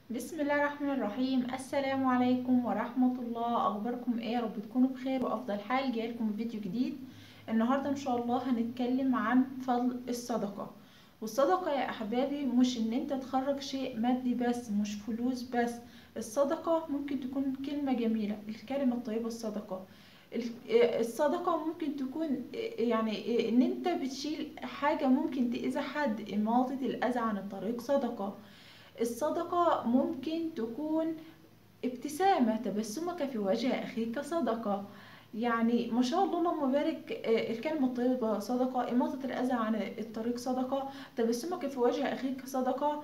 بسم الله الرحمن الرحيم السلام عليكم ورحمة الله أخباركم ايه يا رب تكونوا بخير وأفضل حال جايلكم فيديو جديد النهاردة إن شاء الله هنتكلم عن فضل الصدقة والصدقة يا أحبابي مش إن أنت تخرج شيء مادي بس مش فلوس بس الصدقة ممكن تكون كلمة جميلة الكلمة الطيبة الصدقة الصدقة ممكن تكون يعني إن أنت بتشيل حاجة ممكن تأذي حد إماطة الأذى عن الطريق صدقة الصدقة ممكن تكون ابتسامة تبسمك في وجه أخيك صدقة يعني ما شاء الله اللهم بارك الكلمة الطيبة صدقة إماطة الأذى عن الطريق صدقة تبسمك في وجه أخيك صدقة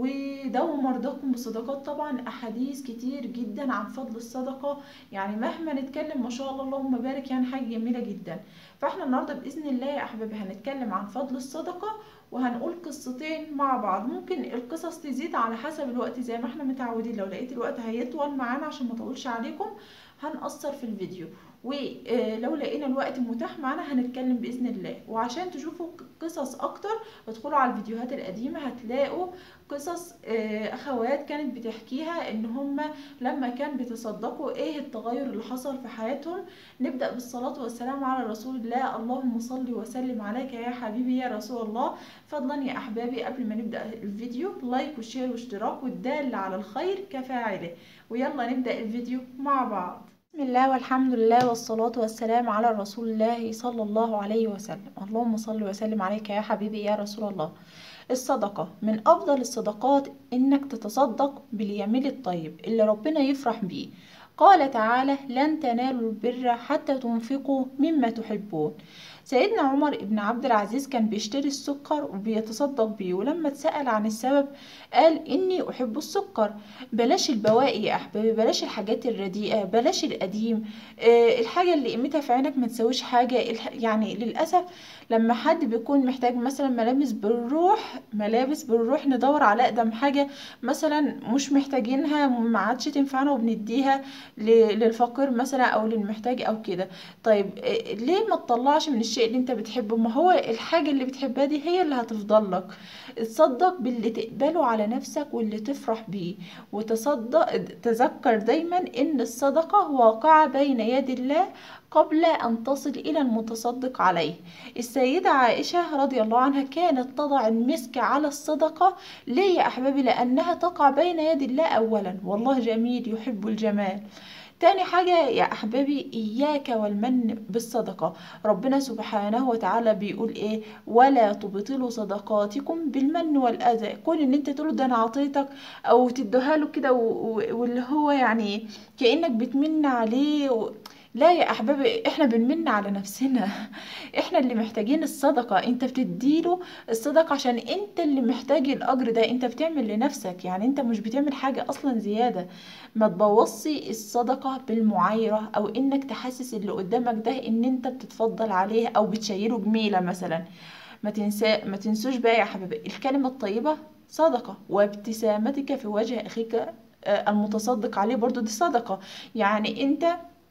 وداووا مرضاكم بالصدقات طبعا أحاديث كتير جدا عن فضل الصدقة يعني مهما نتكلم ما شاء الله اللهم بارك يعني حاجة جميلة جدا فاحنا النهاردة بإذن الله يا أحبابي هنتكلم عن فضل الصدقة وهنقول قصتين مع بعض ممكن القصص تزيد على حسب الوقت زي ما احنا متعودين لو لقيت الوقت هيطول معانا عشان ما اطولش عليكم هنقصر في الفيديو ولو لقينا الوقت متاح معانا هنتكلم باذن الله وعشان تشوفوا قصص اكتر ادخلوا على الفيديوهات القديمه هتلاقوا قصص اخوات كانت بتحكيها ان هم لما كان بيتصدقوا ايه التغير اللي حصل في حياتهم نبدا بالصلاه والسلام على رسول الله اللهم صل وسلم عليك يا حبيبي يا رسول الله فضلا يا احبابي قبل ما نبدا الفيديو لايك وشير واشتراك والدال على الخير كفاعله ويلا نبدا الفيديو مع بعض بسم الله والحمد لله والصلاة والسلام على رسول الله صلى الله عليه وسلم اللهم صل وسلم عليك يا حبيبي يا رسول الله الصدقة من أفضل الصدقات إنك تتصدق باليمين الطيب اللي ربنا يفرح بيه قال تعالى لن تنالوا البر حتى تنفقوا مما تحبون سيدنا عمر بن عبد العزيز كان بيشتري السكر وبيتصدق بيه ولما اتسأل عن السبب قال إني أحب السكر بلاش البواقي يا أحبابي بلاش الحاجات الرديئة بلاش القديم أه الحاجة اللي قيمتها في عينك ما تسويش حاجة يعني للأسف لما حد بيكون محتاج مثلا ملابس بالروح ملابس بالروح ندور على أقدم حاجة مثلا مش محتاجينها ما عادش تنفعنا وبنديها للفقير مثلا أو للمحتاج أو كده طيب أه ليه ما تطلعش من الشيء اللي انت بتحبه ما هو الحاجة اللي بتحبها دي هي اللي هتفضل لك تصدق باللي تقبله على نفسك واللي تفرح بيه وتصدق تذكر دايما ان الصدقة واقعة بين يد الله قبل أن تصل إلى المتصدق عليه السيدة عائشة رضي الله عنها كانت تضع المسك على الصدقة ليه يا أحبابي لأنها تقع بين يد الله أولا والله جميل يحب الجمال تاني حاجة يا أحبابي إياك والمن بالصدقة ربنا سبحانه وتعالى بيقول إيه ولا تبطلوا صدقاتكم بالمن والأذى كون إن أنت تقول ده أنا عطيتك أو تديها له كده واللي هو يعني كأنك بتمن عليه و... لا يا احبابي احنا بنمن على نفسنا احنا اللي محتاجين الصدقة انت بتديله الصدقة عشان انت اللي محتاج الاجر ده انت بتعمل لنفسك يعني انت مش بتعمل حاجة اصلا زيادة ما تبوظي الصدقة بالمعايرة او انك تحسس اللي قدامك ده ان انت بتتفضل عليه او بتشيله جميلة مثلا ما تنسى ما تنسوش بقى يا حبيبي الكلمة الطيبة صدقة وابتسامتك في وجه اخيك المتصدق عليه برضو دي صدقة يعني انت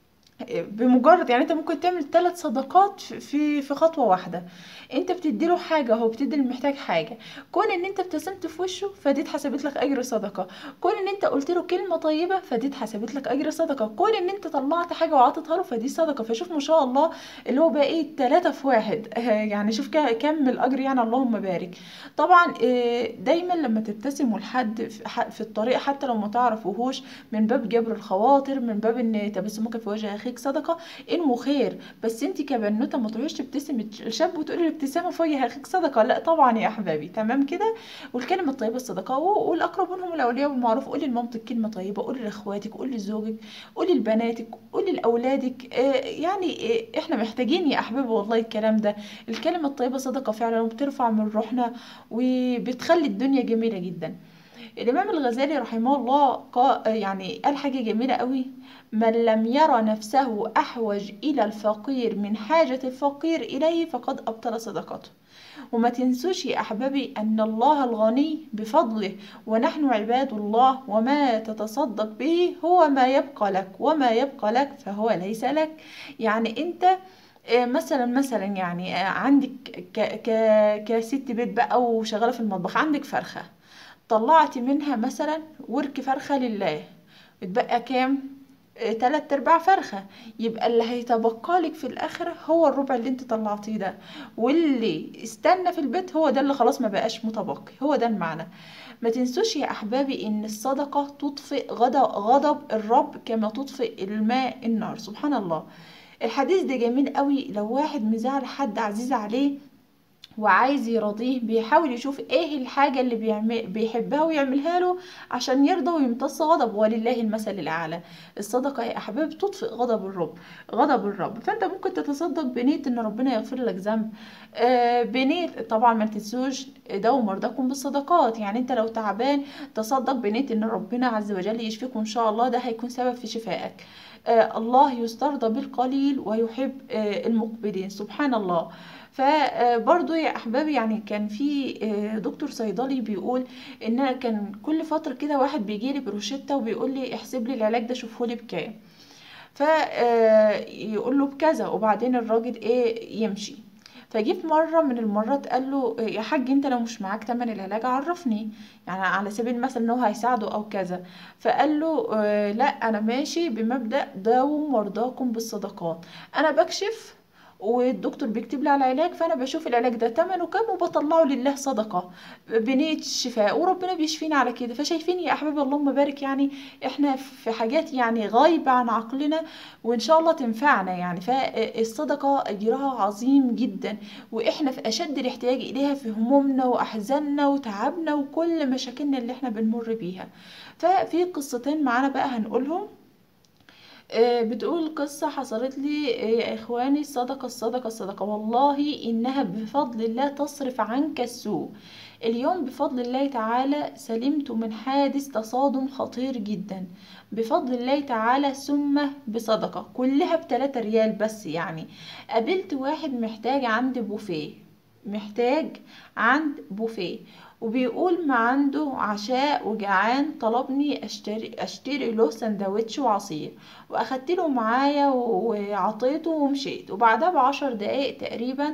بمجرد يعني انت ممكن تعمل ثلاث صدقات في في خطوه واحده انت بتدي له حاجه هو بتدي المحتاج حاجه كون ان انت ابتسمت في وشه فدي اتحسبت لك اجر صدقه كون ان انت قلت له كلمه طيبه فدي اتحسبت لك اجر صدقه كون ان انت طلعت حاجه وعطيتها له فدي صدقه فشوف ما شاء الله اللي هو بقى ايه ثلاثه في واحد يعني شوف كم الاجر يعني اللهم بارك طبعا دايما لما تبتسموا لحد في الطريق حتى لو ما تعرفوهوش من باب جبر الخواطر من باب ان تبسمك في وجه اخيك صدقه انمو خير بس انت كبنوته ما تروحيش تبتسمي الشاب وتقولي الابتسامه في وجه اخيك صدقه لا طبعا يا احبابي تمام كده والكلمه الطيبه الصدقه والاقرب منهم الاولياء بالمعروف قولي لمامتك كلمه طيبه قولي لاخواتك قولي لزوجك قولي لبناتك قولي لاولادك آه يعني آه احنا محتاجين يا احبابي والله الكلام ده الكلمه الطيبه صدقه فعلا وبترفع من روحنا وبتخلي الدنيا جميله جدا الإمام الغزالي رحمه الله قال يعني قال حاجة جميلة قوي من لم يرى نفسه أحوج إلى الفقير من حاجة الفقير إليه فقد أبطل صدقته وما تنسوش يا أحبابي أن الله الغني بفضله ونحن عباد الله وما تتصدق به هو ما يبقى لك وما يبقى لك فهو ليس لك يعني أنت مثلا مثلا يعني عندك ك ك كست بيت بقى وشغاله في المطبخ عندك فرخه طلعتي منها مثلا ورك فرخة لله اتبقى كام آه، تلات ارباع فرخة يبقى اللي هيتبقى لك في الاخرة هو الربع اللي انت طلعتيه ده واللي استنى في البيت هو ده اللي خلاص ما بقاش متبقي هو ده المعنى ما تنسوش يا احبابي ان الصدقة تطفئ غضب, غضب الرب كما تطفئ الماء النار سبحان الله الحديث ده جميل قوي لو واحد مزعل حد عزيز عليه وعايز يرضيه بيحاول يشوف ايه الحاجة اللي بيعمل بيحبها ويعملها له عشان يرضى ويمتص غضب ولله المثل الأعلى الصدقة يا أحباب تطفئ غضب الرب غضب الرب فأنت ممكن تتصدق بنية إن ربنا يغفر لك ذنب آه بنية طبعا ما تنسوش داووا مرضاكم بالصدقات يعني انت لو تعبان تصدق بنية إن ربنا عز وجل يشفيك وإن شاء الله ده هيكون سبب في شفائك آه الله يسترضى بالقليل ويحب آه المقبلين سبحان الله فبرضو يا احبابي يعني كان في دكتور صيدلي بيقول ان انا كان كل فتره كده واحد بيجي لي بروشته وبيقول لي احسب لي العلاج ده شوفه لي بكام فيقول له بكذا وبعدين الراجل ايه يمشي فجي في مره من المرات قال له يا حاج انت لو مش معاك تمن العلاج عرفني يعني على سبيل المثل ان هو هيساعده او كذا فقال له آه لا انا ماشي بمبدا داووا مرضاكم بالصدقات انا بكشف والدكتور بيكتب لي على العلاج فانا بشوف العلاج ده تمنه كام وبطلعه لله صدقه بنيه الشفاء وربنا بيشفينا على كده فشايفين يا احبابي اللهم بارك يعني احنا في حاجات يعني غايبه عن عقلنا وان شاء الله تنفعنا يعني فالصدقه اجرها عظيم جدا واحنا في اشد الاحتياج اليها في همومنا واحزاننا وتعبنا وكل مشاكلنا اللي احنا بنمر بيها ففي قصتين معانا بقى هنقولهم بتقول قصة حصلت لي يا إخواني الصدقة الصدقة الصدقة والله إنها بفضل الله تصرف عنك السوء اليوم بفضل الله تعالى سلمت من حادث تصادم خطير جدا بفضل الله تعالى ثم بصدقة كلها بتلاتة ريال بس يعني قابلت واحد محتاج عند بوفيه محتاج عند بوفيه وبيقول ما عنده عشاء وجعان طلبني اشتري اشتري له سندوتش وعصير واخدت له معايا وعطيته ومشيت وبعدها بعشر دقايق تقريبا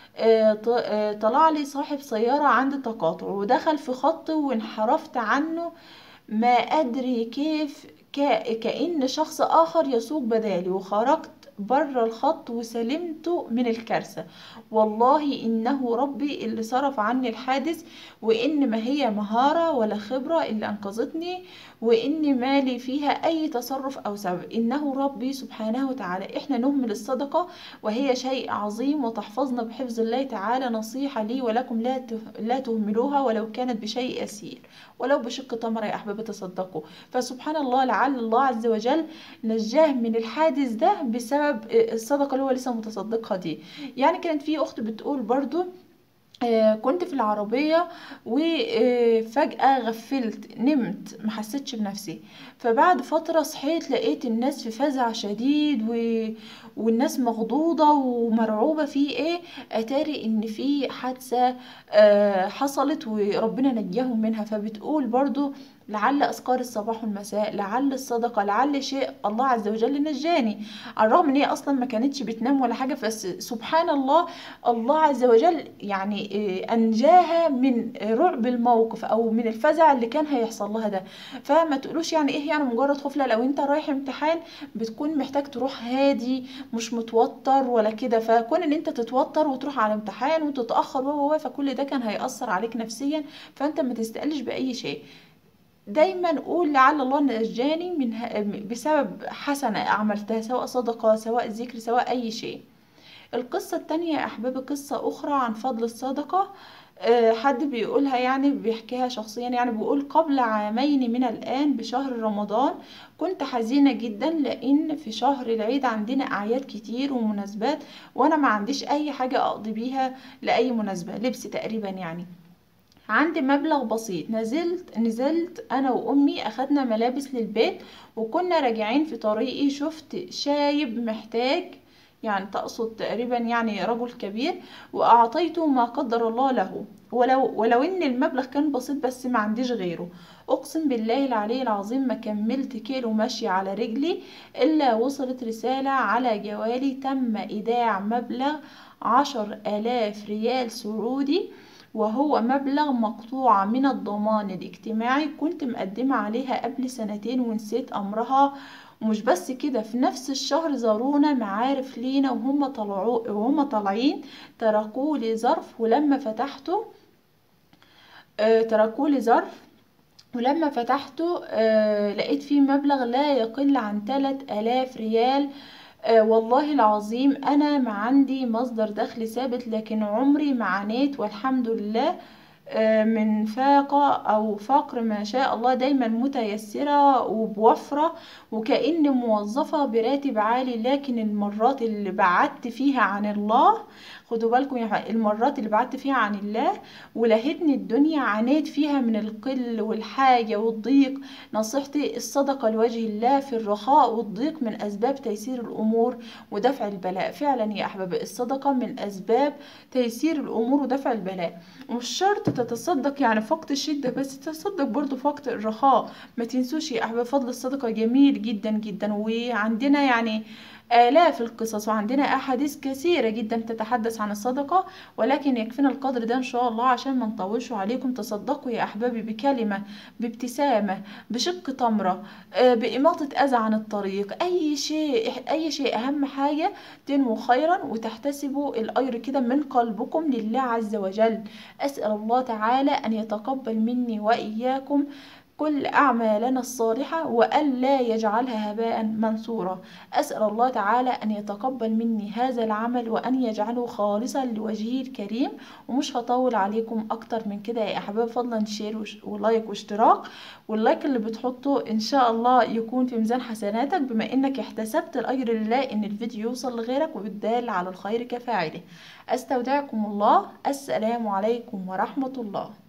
طلع لي صاحب سيارة عند تقاطع ودخل في خط وانحرفت عنه ما أدري كيف كأن شخص آخر يسوق بدالي وخرجت بره الخط وسلمت من الكارثة والله إنه ربي اللي صرف عني الحادث وإن ما هي مهارة ولا خبرة اللي أنقذتني وإن مالي فيها أي تصرف أو سبب إنه ربي سبحانه وتعالى إحنا نهمل الصدقة وهي شيء عظيم وتحفظنا بحفظ الله تعالى نصيحة لي ولكم لا لا تهملوها ولو كانت بشيء يسير ولو بشق تمرة يا أحبابي تصدقوا فسبحان الله لعل الله عز وجل نجاه من الحادث ده بسبب الصدقة اللي هو لسه متصدقها دي يعني كانت في أخت بتقول برضو آه كنت في العربية وفجأة غفلت نمت ما حسيتش بنفسي فبعد فترة صحيت لقيت الناس في فزع شديد و... والناس مخضوضة ومرعوبة في ايه اتاري ان في حادثة آه حصلت وربنا نجاهم منها فبتقول برضو لعل أذكار الصباح والمساء لعل الصدقة لعل شيء الله عز وجل نجاني على الرغم ان هي اصلا ما كانتش بتنام ولا حاجة بس سبحان الله الله عز وجل يعني انجاها من رعب الموقف او من الفزع اللي كان هيحصل لها ده فما تقولوش يعني ايه يعني مجرد خوف لا لو انت رايح امتحان بتكون محتاج تروح هادي مش متوتر ولا كده فكون ان انت تتوتر وتروح على امتحان وتتاخر و فكل ده كان هيأثر عليك نفسيا فانت ما تستقلش باي شيء دايما قول لعل الله نجاني من بسبب حسنة عملتها سواء صدقة سواء ذكر سواء أي شيء القصة التانية يا أحبابي قصة أخرى عن فضل الصدقة حد بيقولها يعني بيحكيها شخصيا يعني بيقول قبل عامين من الآن بشهر رمضان كنت حزينة جدا لأن في شهر العيد عندنا أعياد كتير ومناسبات وأنا ما عنديش أي حاجة أقضي بيها لأي مناسبة لبس تقريبا يعني عندي مبلغ بسيط نزلت نزلت انا وامي اخدنا ملابس للبيت وكنا راجعين في طريقي شفت شايب محتاج يعني تقصد تقريبا يعني رجل كبير واعطيته ما قدر الله له ولو ولو ان المبلغ كان بسيط بس ما عنديش غيره اقسم بالله العلي العظيم ما كملت كيلو ماشية على رجلي الا وصلت رسالة على جوالي تم ايداع مبلغ عشر الاف ريال سعودي وهو مبلغ مقطوع من الضمان الاجتماعي كنت مقدمة عليها قبل سنتين ونسيت أمرها ومش بس كده في نفس الشهر زارونا معارف لينا وهم طلعوا وهم طالعين تركوا لي ظرف ولما فتحته آه تركوا لي ظرف ولما فتحته آه لقيت فيه مبلغ لا يقل عن 3000 ريال آه والله العظيم انا ما عندي مصدر دخل ثابت لكن عمري ما عانيت والحمد لله آه من فاقة او فقر ما شاء الله دايما متيسرة وبوفرة وكأني موظفة براتب عالي لكن المرات اللي بعدت فيها عن الله خدوا بالكم يا حبايبي المرات اللي بعدت فيها عن الله ولهتني الدنيا عانيت فيها من القل والحاجة والضيق نصيحتي الصدقة لوجه الله في الرخاء والضيق من أسباب تيسير الأمور ودفع البلاء فعلا يا أحبابي الصدقة من أسباب تيسير الأمور ودفع البلاء ومش شرط تتصدق يعني في وقت الشدة بس تتصدق برضو في وقت الرخاء ما تنسوش يا أحبابي فضل الصدقة جميل جدا جدا وعندنا يعني آلاف القصص وعندنا أحاديث كثيرة جدا تتحدث عن الصدقة ولكن يكفينا القدر ده إن شاء الله عشان ما نطولش عليكم تصدقوا يا أحبابي بكلمة بابتسامة بشق تمرة بإماطة أذى عن الطريق أي شيء أي شيء أهم حاجة تنمو خيرا وتحتسبوا الأجر كده من قلبكم لله عز وجل أسأل الله تعالى أن يتقبل مني وإياكم كل أعمالنا الصالحة وأن لا يجعلها هباء منثورا أسأل الله تعالى أن يتقبل مني هذا العمل وأن يجعله خالصا لوجهه الكريم ومش هطول عليكم أكتر من كده يا أحباب فضلا شير ولايك واشتراك واللايك اللي بتحطه إن شاء الله يكون في ميزان حسناتك بما إنك احتسبت الأجر لله إن الفيديو يوصل لغيرك وبالدال على الخير كفاعله أستودعكم الله السلام عليكم ورحمة الله